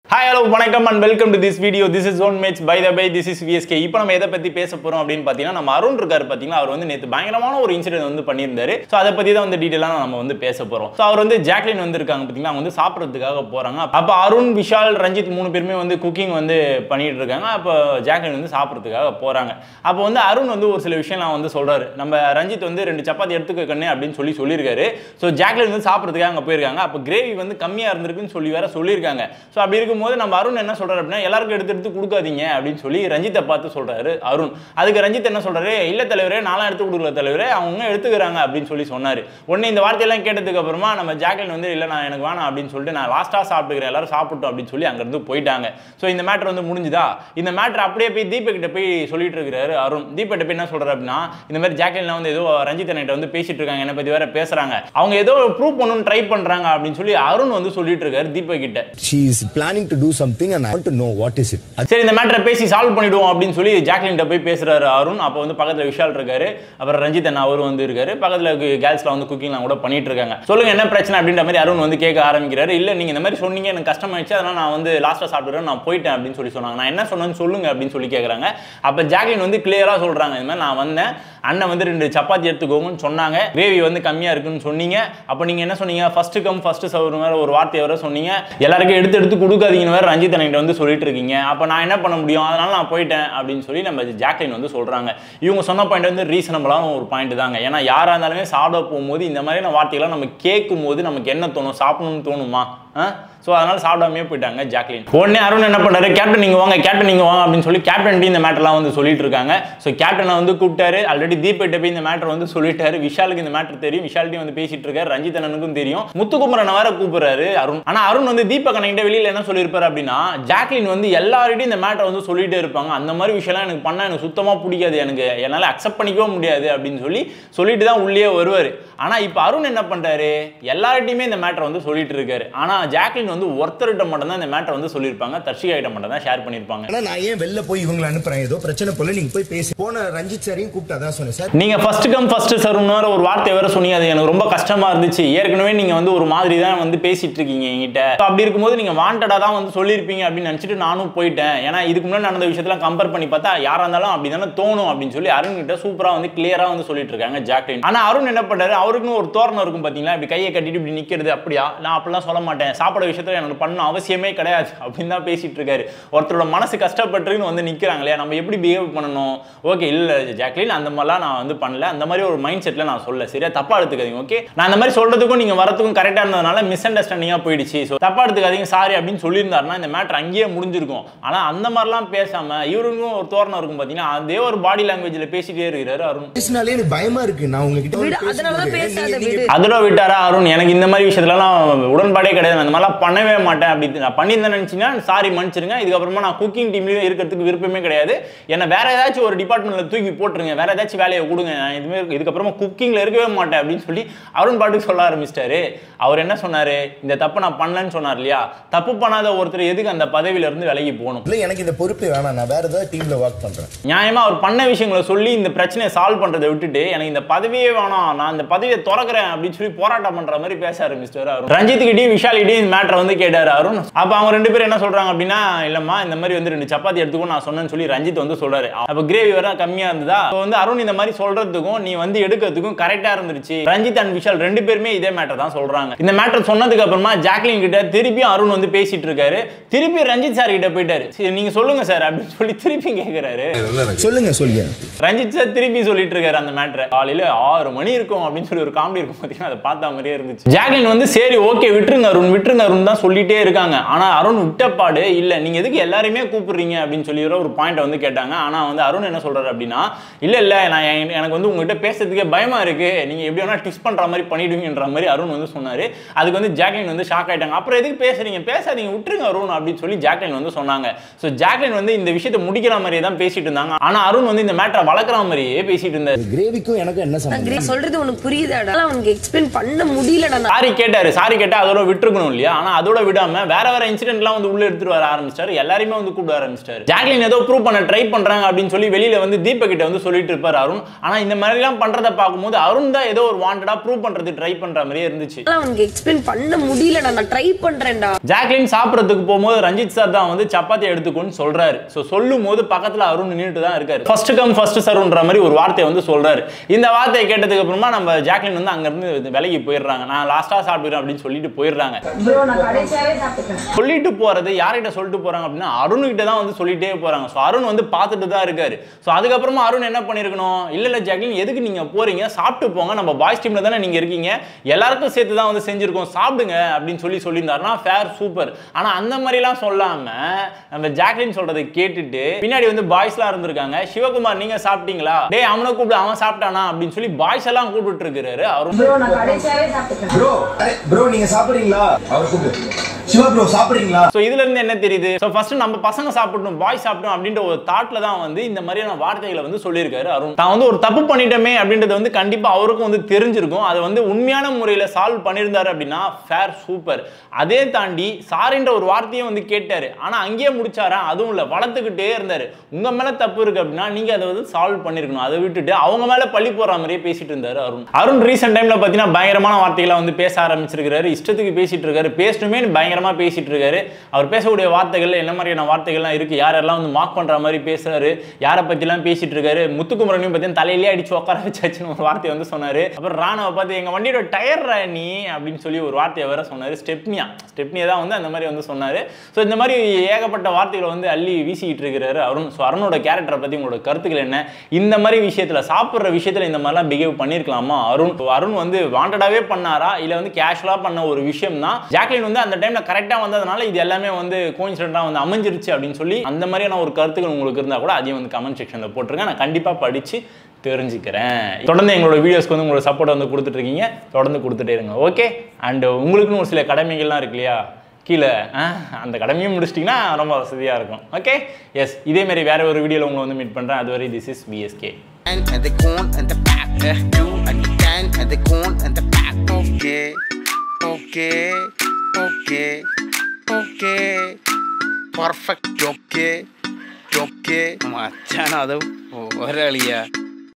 Hi hello வணக்கம் and welcome to this video this is one match by the by this is VSK இப்போ நம்ம எதை பற்றி பேச போகிறோம் அப்படின்னு பார்த்தீங்கன்னா நம்ம அருண் இருக்காரு பார்த்தீங்கன்னா அவர் வந்து நேற்று பயங்கரமான ஒரு இன்சிடென்ட் வந்து பண்ணியிருந்தாரு ஸோ அதை பற்றி தான் வந்து டீட்டெயிலாக நம்ம வந்து பேச போகிறோம் ஸோ அவர் வந்து ஜாக்லின் வந்து இருக்காங்க பார்த்தீங்கன்னா அவங்க வந்து சாப்பிட்றதுக்காக போகிறாங்க அப்போ அருண் விஷால் ரஞ்சித் மூணு பேருமே வந்து குக்கிங் வந்து பண்ணிட்டு இருக்காங்க அப்போ ஜாக்லின் வந்து சாப்பிட்றதுக்காக போகிறாங்க அப்போ வந்து அருண் வந்து ஒரு சில விஷயம்லாம் வந்து சொல்கிறாரு நம்ம ரஞ்சித் வந்து ரெண்டு சப்பாத்தி எடுத்துக்க கண்ணு அப்படின்னு சொல்லி சொல்லியிருக்காரு ஸோ ஜாக்லின் வந்து சாப்பிட்றதுக்காக அங்கே போயிருக்காங்க அப்போ கிரேவி வந்து கம்மியாக இருந்திருக்குன்னு சொல்லி வேற சொல்லியிருக்காங்க ஸோ அப்படி இருக்கும்போது நம்ம அருண் என்ன சொல்றாரு அப்படின்னா எல்லாருக்கும் எடுத்து எடுத்து கொடுக்காதீங்க அப்படின்னு சொல்லி ரஞ்சித்தை பார்த்து சொல்றாரு அருண் அதுக்கு ரஞ்சித் என்ன சொல்றாரு இல்ல தலைவரே நானும் எடுத்து கொடுக்கல தலைவரே அவங்க எடுத்துக்கிறாங்க அப்படின்னு சொல்லி சொன்னாரு உடனே இந்த வார்த்தையெல்லாம் கேட்டதுக்கு அப்புறமா நம்ம ஜாக்லின் வந்து இல்லை நான் எனக்கு வேணாம் அப்படின்னு சொல்லிட்டு நான் லாஸ்ட்டாக சாப்பிட்டுக்கிறேன் எல்லாரும் சாப்பிட்டோம் அப்படின்னு சொல்லி அங்கேருந்து போயிட்டாங்க ஸோ இந்த மேட்ரு வந்து முடிஞ்சுதா இந்த மேட்ரு அப்படியே போய் தீபக் கிட்ட போய் சொல்லிட்டு இருக்கிறாரு அருண் தீபக் போய் என்ன சொல்றாரு அப்படின்னா இந்த மாதிரி ஜாக்லின்லாம் வந்து ஏதோ ரஞ்சித் அண்ணன் வந்து பேசிட்டு இருக்காங்க என்னை பத்தி வேற பேசுறாங்க அவங்க ஏதோ ப்ரூவ் பண்ணணும்னு ட்ரை பண்றாங்க அப்படின்னு சொல்லி அருண் வந்து சொல்லிட்டு இருக்காரு தீபக் கிட்ட she is planning to do something and I want to know what is it. சரி இந்த மேட்டரை பேசி சால்வ் பண்ணிடுவோம் அப்படின்னு சொல்லி ஜாக்லின்ட்ட போய் பேசுறாரு அருண் அப்போ வந்து பக்கத்துல விஷால் இருக்காரு அப்புறம் ரஞ்சித் அண்ணா அவரும் வந்து இருக்காரு பக்கத்துல கேர்ள்ஸ்லாம் வந்து குக்கிங்லாம் கூட பண்ணிட்டு இருக்காங்க சொல்லுங்க என்ன பிரச்சனை அப்படின்ற மாதிரி அருண் வந்து கேட்க ஆரம்பிக்கிறாரு இல்ல நீங்க இந்த மாதிரி சொன்னீங்க எனக்கு கஷ்டமாயிடுச்சு அதனால நான் வந்து லாஸ்ட்டாக சாப்பிடுறேன் நான் போயிட்டேன் அப்படின்னு சொல்லி சொன்னாங்க நான் என்ன சொன்னேன்னு சொல்லுங்க அப்படின்னு சொல்லி கேட்குறாங்க அப்போ ஜாக்லின் வந்து கிளியரா சொல்றாங்க இந்த மாதிரி நான் வந்தேன் அண்ணன் வந்து ரெண்டு சப்பாத்தி எடுத்துக்கோங்கன்னு சொன்னாங்க கிரேவி வந்து கம்மியா இருக்குன்னு சொன்னீங்க அப்போ நீங்க என்ன சொன்னீங்க ஃபர்ஸ்ட் கம் ஃபர்ஸ்ட் சவர் வேற ஒரு வார்த்தையை வேற சொன்னீங்க எல்லாருக்கும் எடுத்து எடுத்து கொடுக்காதீங்கன்னு வேற ரஞ்சித் அண்ணன் வந்து சொல்லிட்டு இருக்கீங்க அப்போ நான் என்ன பண்ண முடியும் அதனால நான் போயிட்டேன் அப்படின்னு சொல்லி நம்ம ஜாக்லின் வந்து சொல்றாங்க இவங்க சொன்ன பாயிண்ட் வந்து ரீசனபிளான ஒரு பாயிண்ட் தாங்க ஏன்னா யாரா இருந்தாலுமே சாப்பிட போகும்போது இந்த மாதிரியான வார்த்தைகள்லாம் நம்ம கேட்கும் போது நமக்கு என்ன தோணும் சாப்பிடணும்னு தோணுமா ஸோ அதனால சாப்பிடாமே போயிட்டாங்க ஜாக்லின் உடனே அருண் என்ன பண்றாரு கேப்டன் நீங்க வாங்க கேப்டன் நீங்க வாங்க அப்படின்னு சொல்லி கேப்டன் இந்த மேட்டர்லாம் வந்து சொல்லிட்டு இருக்காங்க ஸோ கேப்டனை வந்து கூப்பிட்டாரு ஆல்ரெடி தீபக்கிட்ட போய் இந்த மேட்டர் வந்து சொல்லிட்டாரு விஷாலுக்கு இந்த மேட்டர் தெரியும் விஷால்ட்டையும் வந்து பேசிட்டு இருக்காரு ரஞ்சித் அண்ணனுக்கும் தெரியும் முத்துக்குமரனை வேற கூப்பிடுறாரு அருண் ஆனா அருண் வந்து தீபக் அண்ணன் வெளியில என்ன சொல்லியிருப்பாரு அப்படின்னா ஜாக்லின் வந்து எல்லார்டையும் இந்த மேட்டர் வந்து சொல்லிட்டே இருப்பாங்க அந்த மாதிரி விஷயம்லாம் எனக்கு பண்ணா எனக்கு சுத்தமா பிடிக்காது எனக்கு என்னால அக்செப்ட் பண்ணிக்கவும் முடியாது அப்படின்னு சொல்லி சொல்லிட்டு தான் உள்ளே வருவார் ஆனா இப்போ அருண் என்ன பண்றாரு எல்லார்ட்டையுமே இந்த மேட்டர் வந்து சொல்லிட்டு இருக்காரு ஆனா ஜாக்லின் வந்து ஒருத்தர்கிட்ட மட்டும் தான் இந்த மேட்டர் வந்து சொல்லியிருப்பாங்க தர்ஷிகா கிட்ட மட்டும் தான் ஷேர் பண்ணியிருப்பாங்க ஆனா நான் ஏன் வெளில போய் இவங்களை அனுப்புறேன் ஏதோ பிரச்சனை போல நீங்க போய் பேசி போன ரஞ்சித் சாரையும் கூப்பிட்டு அதான் சொன்னேன் சார் நீங்க ஃபர்ஸ்ட் கம் ஃபர்ஸ்ட் சர்வ்னு வேற ஒரு வார்த்தை வேற சொன்னீங்க அது எனக்கு ரொம்ப கஷ்டமா இருந்துச்சு ஏற்கனவே நீங்க வந்து ஒரு மாதிரி தான் வந்து பேசிட்டு இருக்கீங்க என்கிட்ட So, அப்படி இருக்கும்போது நீங்க வாண்டடா தான் வந்து சொல்லியிருப்பீங்க அப்படின்னு நினைச்சிட்டு நானும் போயிட்டேன் ஏன்னா இதுக்கு முன்னாடி நடந்த விஷயத்தெல்லாம் கம்பேர் பண்ணி பார்த்தா யாரா இருந்தாலும் அப்படி தானே தோணும் அப்படின்னு சொல்லி அருண் கிட்ட சூப்பரா வந்து கிளியரா வந்து சொல்லிட்டு இருக்காங்க ஜாக்லின் ஆனா அருண் என்ன பண்றாரு அவருக்குன்னு ஒரு தோரணம் இருக்கும் பாத்தீங்களா இப்படி கையை கட்டிட்டு இப்படி நிக்கிறது அப்படியா நான் அப்படிலாம் சொல்ல மாட்டேன் சாப்பிட விஷயத்துல எனக்கு பண்ண அவசியமே கிடையாது அப்படின்னு தான் பேசிட்டு இருக்காரு ஒருத்தரோட மனசு கஷ்டப்பட்டுன்னு வந்து நிக்கிறாங்க இல்லையா நம்ம எப்படி பிஹேவ் பண்ணணும் ஓகே இல்ல ஜாக்லின் அந்த மாதிரிலாம் நான் வந்து பண்ணல அந்த மாதிரி ஒரு மைண்ட் செட்ல நான் சொல்ல சரியா தப்பா எடுத்துக்காதீங்க ஓகே நான் அந்த மாதிரி சொல்றதுக்கும் நீங்க வரதுக்கும் கரெக்டா இருந்ததுனால மிஸ் அண்டர்ஸ்டாண்டிங்கா போயிடுச்சு ஸோ தப்பா எடுத்துக்காதீங்க சாரி அப்படின்னு சொல்லியிருந்தாருன்னா இந்த மேட்டர் அங்கேயே முடிஞ்சிருக்கும் ஆனா அந்த மாதிரிலாம் பேசாம இவருக்கும் ஒரு தோரணம் இருக்கும் பாத்தீங்கன்னா அதே ஒரு பாடி லாங்குவேஜ்ல பேசிட்டே இருக்கிறாரு அருண் பேசினாலே எனக்கு பயமா இருக்கு நான் உங்ககிட்ட விடு, வந்து அதனாலதான் பேசிட்டு பேசாத, இருக்கேன். நீங்க- விடு. அதோட விட்டாரா அருண் எனக்கு இந்த மாதிரி விஷயத்துலலாம் உடன்பாடே கிடையாது நான் இந்த மாதிரிலாம் பண்ணவே மாட்டேன் அப்படி நான் பண்ணியிருந்தேன் நினச்சிங்கன்னா சாரி மன்னிச்சிருங்க இதுக்கப்புறமா நான் குக்கிங் டீம்லேயும் இருக்கிறதுக்கு விருப்பமே கிடையாது என்ன வேற ஏதாச்சும் ஒரு டிபார்ட்மெண்ட்ல தூக்கி போட்டுருங்க வேற ஏதாச்சும் வேலையை கொடுங்க நான் இதுமே இதுக்கப்புறமா குக்கிங்ல இருக்கவே மாட்டேன் அப்படின்னு சொல்லி அருண் பாட்டுக்கு சொல்ல ஆரம்பிச்சிட்டாரு அவர் என்ன சொன்னாரு இந்த தப்பு நான் பண்ணலன்னு சொன்னார் இல்லையா தப்பு பண்ணாத ஒருத்தர் எதுக்கு அந்த பதவியில இருந்து விலகி போகணும் இல்ல எனக்கு இந்த பொறுப்பு வேணாம் நான் வேற ஏதாவது டீம்ல ஒர்க் பண்றேன் நியாயமா அவர் பண்ண விஷயங்களை சொல்லி இந்த பிரச்சனையை சால்வ் பண்றதை விட்டுட்டு எனக்கு இந்த பதவியே வேணாம் நான் இந்த பதவியை திறக்கிறேன் அப்படின்னு சொல்லி போராட்டம் பண்ற மாதிரி பேச ஆரம்பிச்சிட்டாரு அருண் ரஞ்சித் கிட்டயும் விஷால் கிட்டயும் இந்த மேட்டரை வந்து கேட்டாரு அருண் அப்ப அவங்க ரெண்டு பேரும் என்ன சொல்றாங்க அப்படின்னா இல்லம்மா இந்த மாதிரி வந்து ரெண்டு சப்பாத்தி எடுத்துக்கோ நான் சொன்னேன்னு சொல்லி ரஞ்சித் வந்து சொல்றாரு அப்ப கிரேவி வேற கம்மியா இருந்ததா அப்ப வந்து அருண் இந்த மாதிரி சொல்றதுக்கும் நீ வந்து எடுக்கிறதுக்கும் கரெக்டா இருந்துருச்சு ரஞ்சித் அண்ட் விஷால் ரெண்டு பேருமே இதே மேட்டர் தான் சொல்றாங்க இந்த மேட்டர் சொன்னதுக்கு அப்புறமா ஜாக்லின் கிட்ட திருப்பியும் அருண் வந்து பேசிட்டு இருக்காரு திருப்பி ரஞ்சித் சார் கிட்ட போயிட்டாரு சரி நீங்க சொல்லுங்க சார் அப்படின்னு சொல்லி திருப்பி கேக்குறாரு சொல்லுங்க சொல்லுங்க ரஞ்சித் சார் திருப்பி சொல்லிட்டு இருக்காரு அந்த மேட்ரை காலையில ஆறு மணி இருக்கும் அப்படின்னு சொல்லி ஒரு காமெடி இருக்கும் பாத்தீங்கன்னா அதை பார்த்த மாதிரியே இருந்துச்சு ஜாக்லின் வந்து சரி ஓகே விட்டுருங்க அருண் விட்டுருங்க அருண் தான் சொல்லிட்டே இருக்காங்க ஆனா அருண் விட்டப்பாடு இல்ல நீங்க எதுக்கு எல்லாருமே கூப்பிடுறீங்க அப்படின்னு சொல்லி ஒரு பாயிண்ட் வந்து கேட்டாங்க ஆனா வந்து அருண் என்ன சொல்றாரு அப்படின்னா இல்ல இல்ல நான் என்- எனக்கு வந்து உங்ககிட்ட பேசுறதுக்கே பயமா இருக்கு நீங்க எப்படி வேணா டிஸ் பண்ற மாதிரி பண்ணிடுவீங்கன்ற மாதிரி அருண் வந்து சொன்னாரு அதுக்கு வந்து ஜாக்லின் வந்து ஷாக் ஆயிட்டாங்க அப்புறம் எதுக்கு பேசுறீங்க பேசாதீங்க விட்டுருங்க அருண் அப்படின்னு சொல்லி ஜாக்லின் வந்து சொன்னாங்க ஸோ ஜாக்லின் வந்து இந்த விஷயத்தை முடிக்கிற மாதிரியே தான் பேசிட்டு இருந்தாங்க ஆனா அருண் வந்து இந்த மேட்டரை வளர்க்குற மாதிரியே பேசிட்டு இருந்தாரு கிரேவிக்கும் எனக்கும் என்ன நான் சம்பந்தம் கிரே சொல்றது உனக்கு புரியுதாடா அவனுக்கு எக்ஸ்பிளைன் பண்ண முடியலடா நான். சாரி கேட்டாரு சாரி கேட்டா அதோட விட்டுருக்கணும் இருக்கணும் இல்லையா ஆனா அதோட விடாம வேற வேற இன்சிடென்ட்லாம் வந்து உள்ள எடுத்துட்டு வர ஆரம்பிச்சிட்டாரு எல்லாரையுமே வந்து கூப்பிட ஆரம்பிச்சிட்டாரு ஜாக்லின் ஏதோ ப்ரூவ் பண்ண ட்ரை பண்றாங்க அப்படின்னு சொல்லி வெளியில வந்து தீபக் கிட்ட வந்து சொல்லிட்டு இருப்பாரு அருண் ஆனா இந்த மாதிரி எல்லாம் பண்றதை பார்க்கும்போது அருண் தான் ஏதோ ஒரு வாண்டடா ப்ரூவ் பண்றது ட்ரை பண்ற மாதிரியே இருந்துச்சு ஆனா அவனுக்கு எக்ஸ்பிளைன் பண்ண முடியலடா நான் ட்ரை பண்றேன்டா ஜாக்லின் சாப்பிட்றதுக்கு போகும்போது ரஞ்சித் சார் தான் வந்து சப்பாத்தி எடுத்துக்கோன்னு சொல்றாரு ஸோ சொல்லும் போது பக்கத்துல அருண் நின்றுட்டு தான் இருக்காரு ஃபர்ஸ்ட் கம் ஃபர்ஸ்ட் சர்வ்ன்ற மாதிரி ஒரு வார்த்தையை வந்து சொல்றாரு இந்த வார்த்தையை கேட்டதுக்கு அப்புறமா நம்ம ஜாக்லின் வந்து அங்க இருந்து விலகி போயிடுறாங்க நான் லாஸ்டா சாப்பிடுறேன் அப்படின்னு சொல்லிட்டு போயிடுறாங்க ப்ரோ நான் கடைசியாவே சாப்பிட்டுக்கிறேன் சொல்லிட்டு போறது யார்கிட்ட சொல்லிட்டு போறாங்க அப்படின்னா அருண் கிட்ட தான் வந்து சொல்லிட்டே போறாங்க ஸோ அருண் வந்து பார்த்துட்டு தான் இருக்காரு ஸோ அதுக்கப்புறமா அருண் என்ன பண்ணிருக்கணும் இல்ல இல்ல ஜாக்லின் எதுக்கு நீங்க போறீங்க சாப்பிட்டு போங்க நம்ம பாய்ஸ் டீம்ல தானே நீங்க இருக்கீங்க எல்லாருக்கும் சேர்த்து தான் வந்து செஞ்சிருக்கோம் சாப்பிடுங்க அப்படின்னு சொல்லி சொல்லியிருந்தாருன்னா ஃபேர் சூப்பர் ஆனா அந்த மாதிரிலாம் சொல்லாம நம்ம ஜாக்லின் சொல்றதை கேட்டுட்டு பின்னாடி வந்து பாய்ஸ்லாம் இருந்திருக்காங்க சிவகுமார் நீங்க சாப்பிட்டீங்களா டேய் அவனை கூப்பிடு அவன் சாப்பிட்டானா அப்படின்னு சொல்லி பாய்ஸ் எல்லாம் கூப்பிட்டு இருக்காரு அருண் ப்ரோ நான் கடைசியாவே சாப்பிட்டுக்கிறேன் ப்ரோ ப்ரோ நீங்க சாப்பிடுறீங்களா அவர் கூப்பிடு சிவா ப்ரோ சாப்பிடுறீங்களா ஸோ இதுல இருந்து என்ன தெரியுது ஸோ ஃபர்ஸ்ட் நம்ம பசங்க சாப்பிடணும் பாய் சாப்பிடணும் அப்படின்ற ஒரு தாட்ல தான் வந்து இந்த மாதிரியான வார்த்தைகளை வந்து சொல்லியிருக்காரு அருண் தான் வந்து ஒரு தப்பு பண்ணிட்டோமே அப்படின்றது வந்து கண்டிப்பா அவருக்கும் வந்து தெரிஞ்சிருக்கும் அதை வந்து உண்மையான முறையில சால்வ் பண்ணியிருந்தாரு அப்படின்னா ஃபேர் சூப்பர் அதே தாண்டி சாரின்ற ஒரு வார்த்தையும் வந்து கேட்டாரு ஆனா அங்கேயே முடிச்சாரா அதுவும் இல்ல வளர்த்துக்கிட்டே இருந்தாரு உங்க மேல தப்பு இருக்கு அப்படின்னா நீங்க அதை வந்து சால்வ் பண்ணிருக்கணும் அதை விட்டுட்டு அவங்க மேல பழி போற மாதிரியே பேசிட்டு இருந்தாரு அருண் அருண் ரீசெண்ட் டைம்ல பாத்தீங்கன்னா பயங்கரமான வார்த்தைகளை வந்து பேச ஆரம்பிச்சிருக்காரு இஷ்டத்துக்கு பேசிட்டு இருக்காரு பேசணுமே பயங்கரமா பேசிட்டு இருக்காரு அவர் பேசக்கூடிய வார்த்தைகள்ல என்ன மாதிரியான வார்த்தைகள்லாம் இருக்கு யாரெல்லாம் வந்து மார்க் பண்ற மாதிரி பேசுறாரு யாரை பத்திலாம் பேசிட்டு இருக்காரு முத்துக்குமரனையும் பார்த்தீங்கன்னா தலையிலே அடிச்சு உட்கார வச்சாச்சுன்னு ஒரு வார்த்தையை வந்து சொன்னாரு அப்புறம் ராணுவ பார்த்து எங்க வண்டியோட டயர் நீ அப்படின்னு சொல்லி ஒரு வார்த்தையை வேற சொன்னாரு ஸ்டெப்னியா ஸ்டெப்னியா தான் வந்து அந்த மாதிரி வந்து சொன்னாரு ஸோ இந்த மாதிரி ஏகப்பட்ட வார்த்தைகளை வந்து அள்ளி வீசிக்கிட்டு இருக்கிறாரு அருண் ஸோ அருணோட கேரக்டரை பத்தி உங்களோட கருத்துக்கள் என்ன இந்த மாதிரி விஷயத்துல சாப்பிட்ற விஷயத்துல இந்த மாதிரிலாம் பிஹேவ் பண்ணிருக்கலாமா அருண் அருண் வந்து வாண்டடாவே பண்ணாரா இல்ல வந்து கேஷுவலா பண்ண ஒரு விஷயம் தான் ஜாக்லின் வந்து அந்த டைம்ல கரெக்டா வந்ததுனால இது எல்லாமே வந்து கோயின்சிடென்டா வந்து அமைஞ்சிருச்சு அப்படின்னு சொல்லி அந்த மாதிரியான ஒரு கருத்துக்கள் உங்களுக்கு இருந்தா கூட அதையும் வந்து கமெண்ட் செக்ஷன்ல போட்டுருங்க நான் கண்டிப்பா படிச்சு தெரிஞ்சுக்கிறேன் தொடர்ந்து எங்களோட வீடியோஸ்க்கு வந்து உங்களோட சப்போர்ட் வந்து கொடுத்துட்டு இருக்கீங்க தொடர்ந்து கொடுத்துட்டே இருங்க ஓகே அண்ட் உங்களுக்குன்னு ஒரு சில கடமைகள்லாம் இருக்கு இல்லையா கீழே ஆ, அந்த கடமையும் முடிச்சிட்டிங்கன்னா ரொம்ப வசதியாக இருக்கும் ஓகே எஸ் இதேமாரி வேற ஒரு வீடியோவில் உங்களை வந்து மீட் பண்ணுறேன் அதுவரை this is PSK and the corn and the back. Uh, you and the can and the corn and the back. Okay, okay, okay, okay. Perfect. Okay, okay. മച്ചാണ് അത് ഒരളിയാ